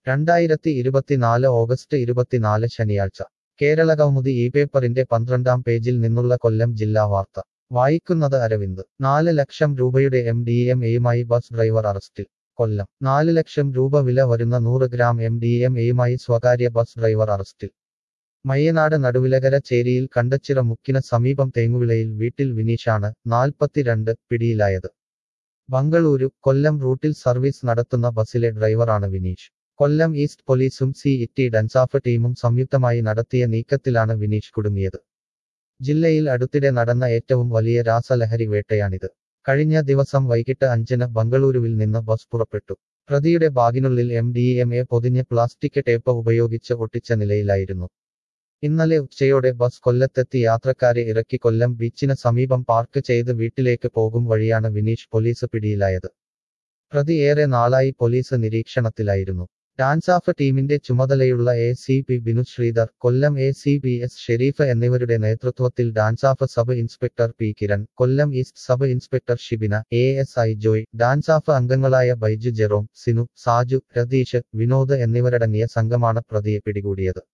രണ്ടായിരത്തി ഇരുപത്തിനാല് ഓഗസ്റ്റ് ഇരുപത്തിനാല് ശനിയാഴ്ച കേരള കൗമുദി ഈ പേപ്പറിന്റെ പന്ത്രണ്ടാം പേജിൽ നിന്നുള്ള കൊല്ലം ജില്ലാ വാർത്ത വായിക്കുന്നത് അരവിന്ദ് നാല് ലക്ഷം രൂപയുടെ എം ഡി എം എയുമായി ബസ് ഡ്രൈവർ അറസ്റ്റിൽ കൊല്ലം നാല് ലക്ഷം രൂപ വില വരുന്ന നൂറ് ഗ്രാം എം ഡി എം എയുമായി സ്വകാര്യ ബസ് ഡ്രൈവർ അറസ്റ്റിൽ മയ്യനാട് നടുവിലകര ചേരിയിൽ കണ്ടച്ചിറ മുക്കിന് സമീപം തേങ്ങുവിളയിൽ വീട്ടിൽ വിനീഷാണ് നാൽപ്പത്തിരണ്ട് പിടിയിലായത് ബംഗളൂരു കൊല്ലം റൂട്ടിൽ സർവീസ് നടത്തുന്ന ബസിലെ ഡ്രൈവറാണ് വിനീഷ് കൊല്ലം ഈസ്റ്റ് പോലീസും സി ഇറ്റി ഡൻസാഫ് ടീമും സംയുക്തമായി നടത്തിയ നീക്കത്തിലാണ് വിനീഷ് കുടുങ്ങിയത് ജില്ലയിൽ അടുത്തിടെ നടന്ന ഏറ്റവും വലിയ രാസലഹരി വേട്ടയാണിത് കഴിഞ്ഞ ദിവസം വൈകിട്ട് അഞ്ചിന് ബംഗളൂരുവിൽ നിന്ന് ബസ് പുറപ്പെട്ടു പ്രതിയുടെ ബാഗിനുള്ളിൽ എം ഡി എം എ പൊതിഞ്ഞ് പ്ലാസ്റ്റിക് ടേപ്പ് ഉപയോഗിച്ച് ഒട്ടിച്ച നിലയിലായിരുന്നു ഇന്നലെ ഉച്ചയോടെ ബസ് കൊല്ലത്തെത്തി യാത്രക്കാരെ ഇറക്കി കൊല്ലം ബീച്ചിന് സമീപം പാർക്ക് ചെയ്ത് വീട്ടിലേക്ക് പോകും വഴിയാണ് വിനീഷ് പോലീസ് പിടിയിലായത് പ്രതി ഏറെ നാളായി പോലീസ് നിരീക്ഷണത്തിലായിരുന്നു ഡാൻസാഫ് ടീമിന്റെ ചുമതലയുള്ള A C P Binu Sreedhar Kollam A C P S Sherif എന്നിവരുടെ നേതൃത്വത്തിൽ DANSAF sub inspector P Kiran Kollam east sub inspector Shibina A S I Joy DANSAF അംഗങ്ങളായ ബൈജു ജെറോം സിനു സാജു രതീഷ് വിനോദ് എന്നിവരടങ്ങിയ സംഘമാണ് പ്രതിയെ പിടികൂടിയത്